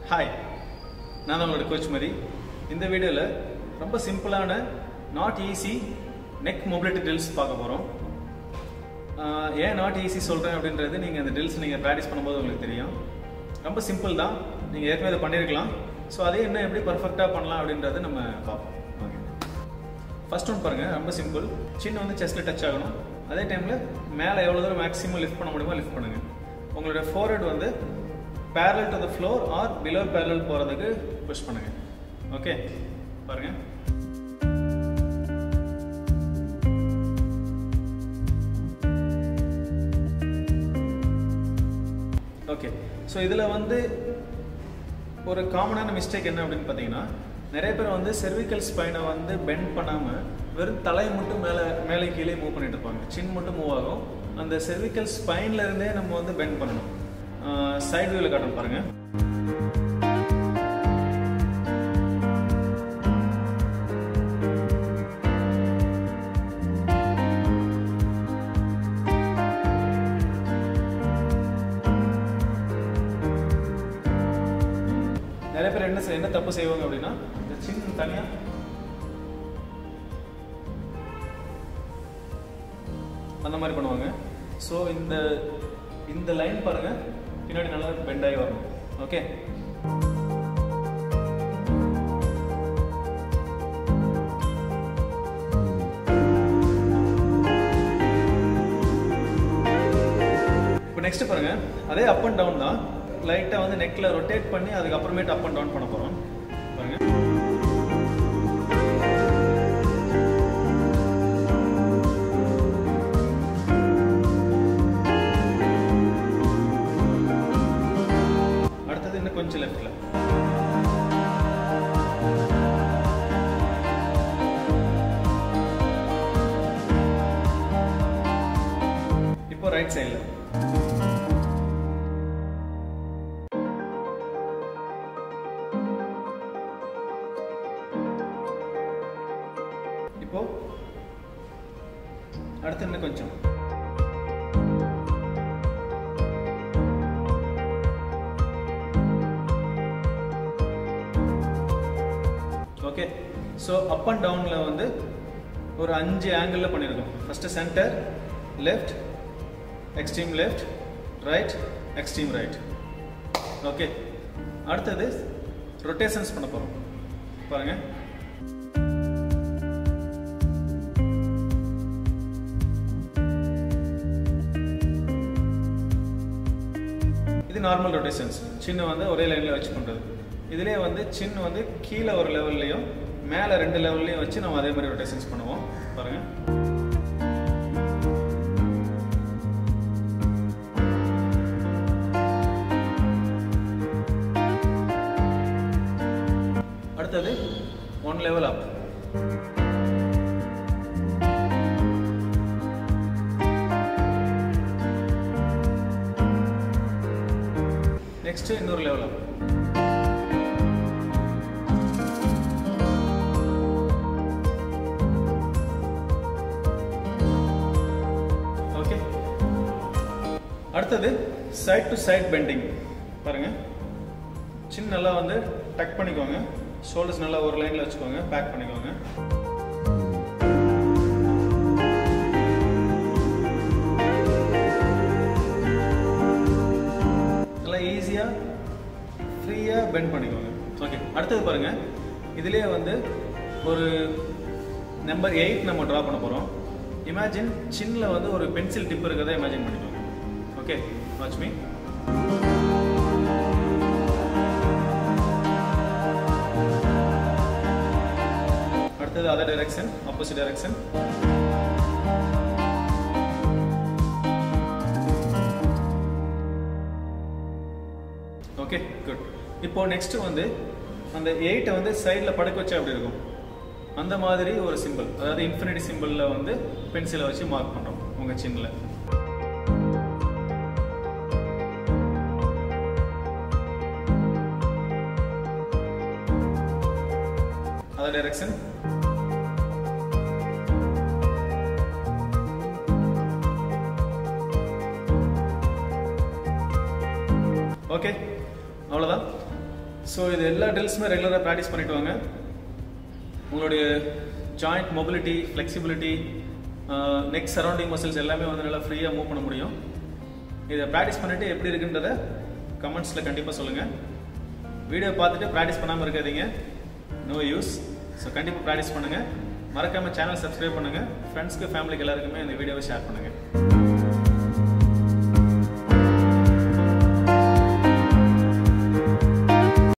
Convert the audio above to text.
hi நான் உங்களோட coach மதி இந்த வீடியோவில் ரொம்ப சிம்பிளான not easy neck mobility drills பார்க்க போகிறோம் ஏன் நாட் ஈஸி சொல்கிறேன் அப்படின்றது நீங்கள் அந்த ட்ரில்ஸ் நீங்கள் ப்ராக்டிஸ் பண்ணும்போது உங்களுக்கு தெரியும் ரொம்ப சிம்பிள் தான் நீங்கள் ஏற்கனவே இதை பண்ணியிருக்கலாம் ஸோ அதே என்ன எப்படி பர்ஃபெக்டாக பண்ணலாம் அப்படின்றத நம்ம பார்ப்போம் ஓகே ஃபர்ஸ்ட் ஒன் பாருங்கள் ரொம்ப சிம்பிள் சின்ன வந்து செஸ்ட்டில் டச் ஆகணும் அதே டைமில் மேலே எவ்வளோ தூரம் மேக்ஸிமம் லிஃப்ட் பண்ண முடியுமோ லிஃப்ட் பண்ணுங்கள் உங்களோட ஃபோர்ஹெட் வந்து parallel to the floor or below parallel போகிறதுக்கு புஷ் பண்ணுங்கள் ஓகே பாருங்கள் ஓகே ஸோ இதில் வந்து ஒரு காமனான மிஸ்டேக் என்ன அப்படின்னு பார்த்தீங்கன்னா நிறைய பேர் வந்து செர்விக்கல் ஸ்பைனை வந்து பெண்ட் பண்ணாமல் வெறும் தலையை மட்டும் மேலே மேலே கீழே மூவ் பண்ணிட்டு இருப்பாங்க சின் மட்டும் மூவ் ஆகும் அந்த செர்விக்கல் ஸ்பைன்ல இருந்தே நம்ம வந்து பெண்ட் பண்ணணும் சைடு வியூவில் காட்டணும் பாருங்க நிறைய பேர் என்ன செய்- என்ன தப்பு செய்வாங்க அப்படின்னா இந்த சின்ன தனியா அந்த மாதிரி பண்ணுவாங்க ஸோ இந்த இந்த லைன் பாருங்க பின்னாடி நல்லா பெண்ட் ஆகி வரணும் ஓகே இப்போ நெக்ஸ்ட் பாருங்க அதே அப் அண்ட் டவுன் தான் லைட்டாக வந்து நெக்கில் ரொட்டேட் பண்ணி அதுக்கப்புறமேட்டு அப் அண்ட் டவுன் பண்ண போகிறோம் பாருங்க அடுத்தது இன்னும் கொஞ்சம் லெஃப்டில் இப்போ ரைட் சைடில் இப்போ அடுத்து இன்னும் கொஞ்சம் ஓகே ஸோ அப் அண்ட் டவுனில் வந்து ஒரு அஞ்சு ஆங்கிளில் பண்ணியிருக்கோம் first centre left extreme left right extreme right okay அடுத்தது ரொட்டேஷன்ஸ் பண்ண போகிறோம் பாருங்கள் இது நார்மல் ரொட்டேஷன்ஸ் சின்ன வந்து ஒரே லைனில் வச்சு பண்ணுறது இதுலேயே வந்து சின்ன வந்து கீழே ஒரு லெவல்லையும் மேலே ரெண்டு லெவல்லையும் வச்சு நம்ம அதே மாதிரி ரொட்டேஷன்ஸ் பண்ணுவோம் பாருங்கள் அடுத்தது ஒன் லெவல் அப் நெக்ஸ்ட் இன்னொரு லெவல் அப் ஓகே அடுத்தது சைட் டு சைட் பெண்டிங் பாருங்க சின்ன நல்லா வந்து டக் பண்ணிக்கோங்க ஷோல்டர்ஸ் நல்லா ஒரு லைன்ல வச்சுக்கோங்க பேக் பண்ணிக்கோங்க நல்லா ஈஸியாக ஃப்ரீயாக பெண்ட் பண்ணிக்கோங்க ஓகே அடுத்தது பாருங்க இதுலேயே வந்து ஒரு நம்பர் எயிட் நம்ம ட்ரா பண்ண போகிறோம் இமேஜின் சின்னில் வந்து ஒரு பென்சில் டிப் இருக்கிறத இமேஜின் பண்ணிக்கோங்க ஓகே வாட்ச் மீ அடுத்தது other direction opposite direction okay good இப்போ நெக்ஸ்ட் வந்து அந்த எயிட்டை வந்து சைடில் படுக்க வச்சா அப்படி இருக்கும் அந்த மாதிரி ஒரு சிம்பிள் அதாவது இன்ஃபினிட்டி சிம்பிளில் வந்து பென்சிலை வச்சு மார்க் பண்ணுறோம் உங்கள் சின்னில் அதர் டைரக்ஷன் ஓகே அவ்வளோதான் ஸோ இது எல்லா ட்ரில்ஸுமே ரெகுலராக ப்ராக்டிஸ் பண்ணிட்டு வாங்க உங்களுடைய joint mobility flexibility neck surrounding muscles எல்லாமே வந்து நல்லா ஃப்ரீயாக மூவ் பண்ண முடியும் இதை ப்ராக்டிஸ் பண்ணிட்டு எப்படி இருக்குன்றத கமெண்ட்ஸில் கண்டிப்பாக சொல்லுங்கள் வீடியோ பார்த்துட்டு ப்ராக்டிஸ் பண்ணாமல் இருக்காதீங்க நோ யூஸ் ஸோ கண்டிப்பாக ப்ராக்டிஸ் பண்ணுங்கள் மறக்காமல் சேனல் சப்ஸ்கிரைப் பண்ணுங்கள் ஃப்ரெண்ட்ஸ்க்கு ஃபேமிலிக்கு எல்லாருக்குமே இந்த வீடியோவை ஷேர் பண்ணுங்கள்